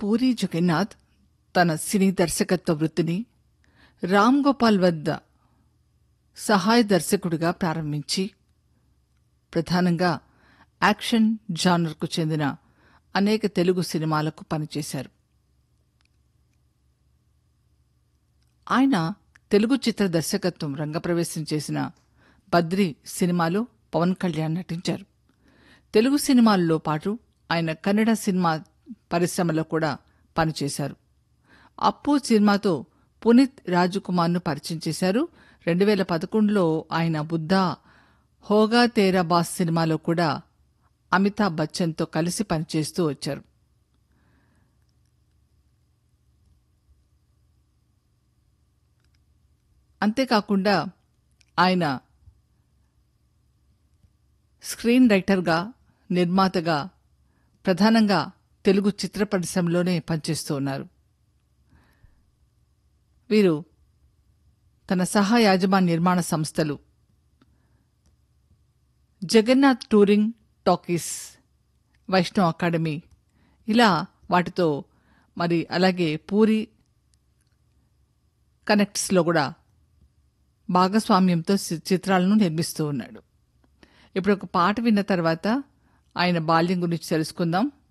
పూరి జగన్నాథ్ తన సినీ దర్శకత్వ వృత్తిని రామ్ గోపాల్ వద్ద సహాయ దర్శకుడిగా ప్రారంభించి ప్రధానంగా యాక్షన్ జానర్కు చెందిన అనేక తెలుగు సినిమాలకు పనిచేశారు ఆయన తెలుగు చిత్ర దర్శకత్వం రంగప్రవేశం చేసిన బద్రి సినిమాలో పవన్ కళ్యాణ్ నటించారు తెలుగు సినిమాల్లో పాటు ఆయన కన్నడ సినిమా పరిశ్రమలో కూడా పనిచేశారు అప్పు సినిమాతో పునీత్ రాజకుమార్ను పరిచయం చేశారు రెండు వేల పదకొండులో ఆయన బుద్ధ హోగా తేరా బాస్ సినిమాలో కూడా అమితాబ్ బచ్చన్తో కలిసి పనిచేస్తూ వచ్చారు అంతేకాకుండా ఆయన స్క్రీన్ రైటర్గా నిర్మాతగా ప్రధానంగా తెలుగు చిత్ర పరిశ్రమలోనే పనిచేస్తూ ఉన్నారు వీరు తన సహా యాజమాన్య నిర్మాణ సంస్థలు Jagannath touring talkies Vaishnav academy ఇలా వాటితో మరి అలాగే పూరి కనెక్ట్స్లో కూడా భాగస్వామ్యంతో చి- చిత్రాలను నిర్మిస్తూ ఉన్నాడు ఇప్పుడు ఒక పాట విన్న తర్వాత ఆయన బాల్యం గురించి తెలుసుకుందాం